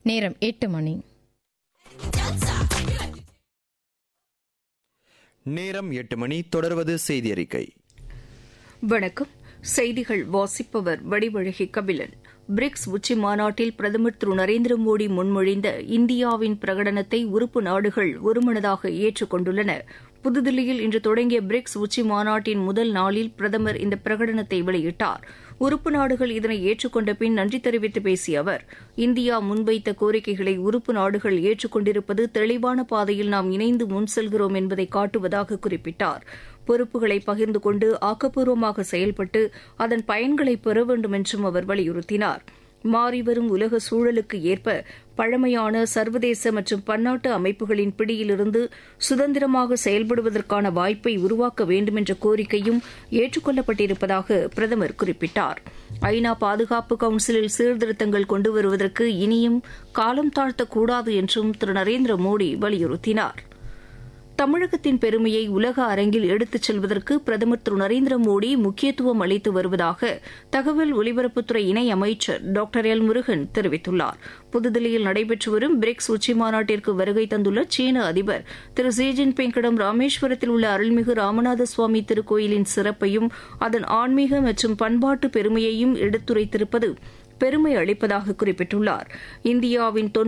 நேரம் எட்டு மணி நேரம் எட்டு மணி தொடர்வது செய்தி அறிக்கை வணக்கம் செய்திகள் வாசிப்பவர் வடிவழகி கபிலன் பிரிக்ஸ் உச்சி மாநாட்டில் பிரதமர் திரு நரேந்திர மோடி முன்மொழிந்த இந்தியாவின் பிரகடனத்தை உறுப்பு நாடுகள் ஒருமனதாக ஏற்றுக் கொண்டுள்ளன புதுதில்லியில் இன்று தொடங்கிய பிரிக்ஸ் உச்சி மாநாட்டின் முதல் நாளில் பிரதமர் இந்த பிரகடனத்தை வெளியிட்டார் உறுப்பு நாடுகள் இதனை ஏற்றுக்கொண்ட பின் நன்றி தெரிவித்து பேசிய அவர் இந்தியா முன்வைத்த கோரிக்கைகளை உறுப்பு நாடுகள் ஏற்றுக்கொண்டிருப்பது தெளிவான பாதையில் நாம் இணைந்து முன் செல்கிறோம் என்பதை காட்டுவதாக குறிப்பிட்டார் பொறுப்புகளை பகிர்ந்து கொண்டு ஆக்கப்பூர்வமாக செயல்பட்டு அதன் பயன்களை பெற வேண்டும் என்றும் அவர் வலியுறுத்தினார் மாறிவரும் உலக சூழலுக்கு ஏற்ப பழமையான சர்வதேச மற்றும் பன்னாட்டு அமைப்புகளின் பிடியிலிருந்து சுதந்திரமாக செயல்படுவதற்கான வாய்ப்பை உருவாக்க வேண்டும் என்ற கோரிக்கையும் ஏற்றுக்கொள்ளப்பட்டிருப்பதாக பிரதமர் குறிப்பிட்டார் ஐநா பாதுகாப்பு கவுன்சிலில் சீர்திருத்தங்கள் கொண்டு வருவதற்கு இனியும் காலம் தாழ்த்தக்கூடாது என்றும் திரு நரேந்திர மோடி வலியுறுத்தினார் தமிழகத்தின் பெருமையை உலக அரங்கில் எடுத்துச் செல்வதற்கு பிரதமர் திரு நரேந்திர மோடி முக்கியத்துவம் அளித்து வருவதாக தகவல் ஒலிபரப்புத்துறை இணை அமைச்சர் டாக்டர் எல் முருகன் தெரிவித்துள்ளார் புதுதில்லியில் நடைபெற்று வரும் பிரிக்ஸ் உச்சிமாநாட்டிற்கு வருகை தந்துள்ள சீன அதிபர் திரு ஜி ஜின்பிங்கிடம் ராமேஸ்வரத்தில் உள்ள அருள்மிகு ராமநாத சுவாமி திருக்கோயிலின் சிறப்பையும் அதன் ஆன்மீக மற்றும் பண்பாட்டு பெருமையையும் எடுத்துரைத்திருப்பது பெருமை அளிப்பதாக குறிப்பிட்டுள்ளார் இந்தியாவின்